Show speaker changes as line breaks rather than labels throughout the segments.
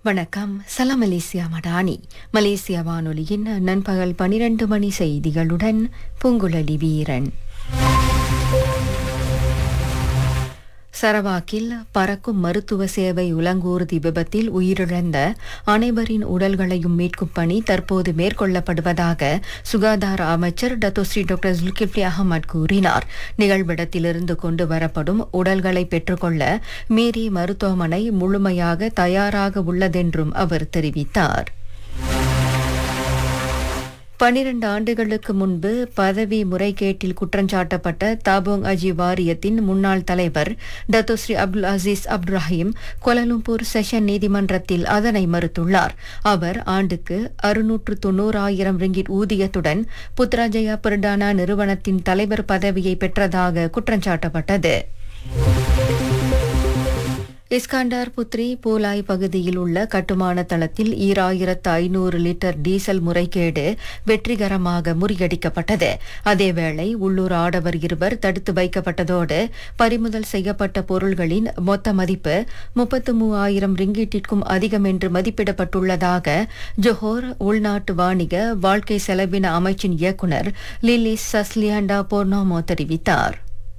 வணக்கம் சலாம் மலேசியா மடானி மலேசிய வானொலியின் நண்பகல் பனிரெண்டு மணி செய்திகளுடன் பூங்குழலி வீரன் சரவாக்கில் பறக்கும் மருத்துவ சேவை உலங்கூர்தி விபத்தில் உயிரிழந்த அனைவரின் உடல்களையும் மீட்கும் பணி தற்போது மேற்கொள்ளப்படுவதாக சுகாதார அமைச்சர் டத்தோஸ்ரீ டாக்டர் ஜுல்கிப்லி அகமது கூறினார் நிகழ்விடத்திலிருந்து கொண்டு வரப்படும் உடல்களை பெற்றுக்கொள்ள மேரி மருத்துவமனை முழுமையாக தயாராக உள்ளதென்றும் அவர் தெரிவித்தார் பனிரண்டு ஆண்டுகளுக்கு முன்பு பதவி முறைகேட்டில் குற்றஞ்சாட்டப்பட்ட தாபோங் அஜி வாரியத்தின் முன்னாள் தலைவர் Datuk Seri Abdul Aziz Abdurahim Kuala Lumpur session நீதிமன்றத்தில் அதனை மறுத்துள்ளார் அவர் ஆண்டுக்கு அறுநூற்று தொன்னூறாயிரம் ரிங்கிட் ஊதியத்துடன் புத்ராஜயா பிரடானா நிறுவனத்தின் தலைவர் பதவியை பெற்றதாக குற்றஞ்சாட்டப்பட்டது இஸ்காண்டார் புத்ரி போலாய் பகுதியில் உள்ள கட்டுமான தளத்தில் ஈராயிரத்து ஐநூறு லிட்டர் டீசல் முறைகேடு வெற்றிகரமாக முறியடிக்கப்பட்டது அதேவேளை உள்ளூர் ஆடவர் இருவர் தடுத்து வைக்கப்பட்டதோடு பறிமுதல் செய்யப்பட்ட பொருள்களின் மொத்த மதிப்பு முப்பத்து மூவாயிரம் ரிங்கீட்டிற்கும் அதிகம் என்று மதிப்பிடப்பட்டுள்ளதாக ஜொஹோர் உள்நாட்டு வாணிக வாழ்க்கை செலவின அமைச்சின் இயக்குநர் லிலிஸ் சஸ்லியாண்டா போர்னோமோ தெரிவித்தார்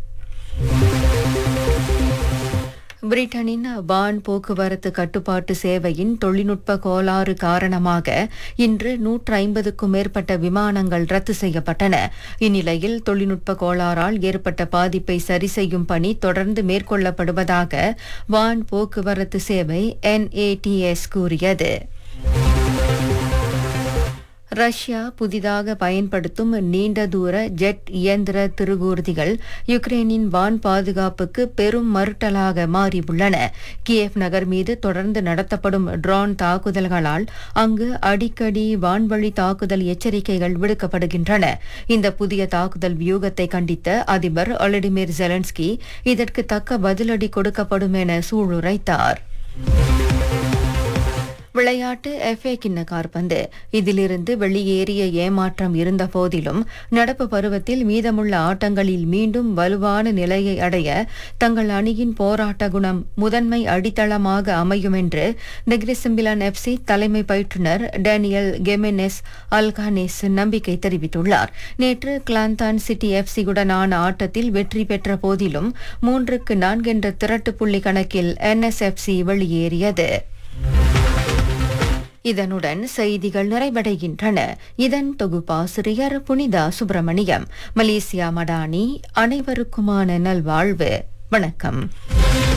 பிரிட்டனின் வான் போக்குவரத்து கட்டுப்பாட்டு சேவையின் தொழில்நுட்ப கோளாறு காரணமாக இன்று நூற்று ஐம்பதுக்கும் மேற்பட்ட விமானங்கள் ரத்து செய்யப்பட்டன இந்நிலையில் தொழில்நுட்ப கோளாறால் ஏற்பட்ட பாதிப்பை சரி செய்யும் பணி தொடர்ந்து மேற்கொள்ளப்படுவதாக வான் போக்குவரத்து சேவை என்ஏடிஎஸ் கூறியது ரஷ்யா புதிதாக பயன்படுத்தும் நீண்ட தூர ஜெட் இயந்திர திருகூர்திகள் யுக்ரைனின் வான் பாதுகாப்புக்கு பெரும் மறுட்டலாக மாறியுள்ளன கியேவ் நகர் மீது தொடர்ந்து நடத்தப்படும் ட்ரோன் தாக்குதல்களால் அங்கு அடிக்கடி வான்வழி தாக்குதல் எச்சரிக்கைகள் விடுக்கப்படுகின்றன இந்த புதிய தாக்குதல் வியூகத்தை கண்டித்த அதிபர் ஒலடிமிர் ஜெலன்ஸ்கி இதற்கு தக்க பதிலடி கொடுக்கப்படும் என சூளுரைத்தார் விளையாட்டு எஃப்ஏ கிண்ண கார்பந்து இதிலிருந்து வெளியேறிய ஏமாற்றம் இருந்த போதிலும் நடப்பு பருவத்தில் மீதமுள்ள ஆட்டங்களில் மீண்டும் வலுவான நிலையை அடைய தங்கள் அணியின் போராட்ட குணம் முதன்மை அடித்தளமாக அமையும் என்று நெக்ரிசிம்பிலான் எஃப்சி தலைமை பயிற்றுநர் டேனியல் கெமெனெஸ் அல்கானேஸ் நம்பிக்கை தெரிவித்துள்ளார் நேற்று கிளாந்தான் சிட்டி எஃப்சியுடனான ஆட்டத்தில் வெற்றி பெற்ற போதிலும் மூன்றுக்கு நான்கு என்ற திரட்டு புள்ளி கணக்கில் என்எஸ்எஃப்சி வெளியேறியது இதனுடன் செய்திகள் நிறைவடைகின்றன இதன் தொகுப்பாசிரியர் புனிதா சுப்பிரமணியம் மலேசியா மடானி அனைவருக்குமான நல்வாழ்வு வணக்கம்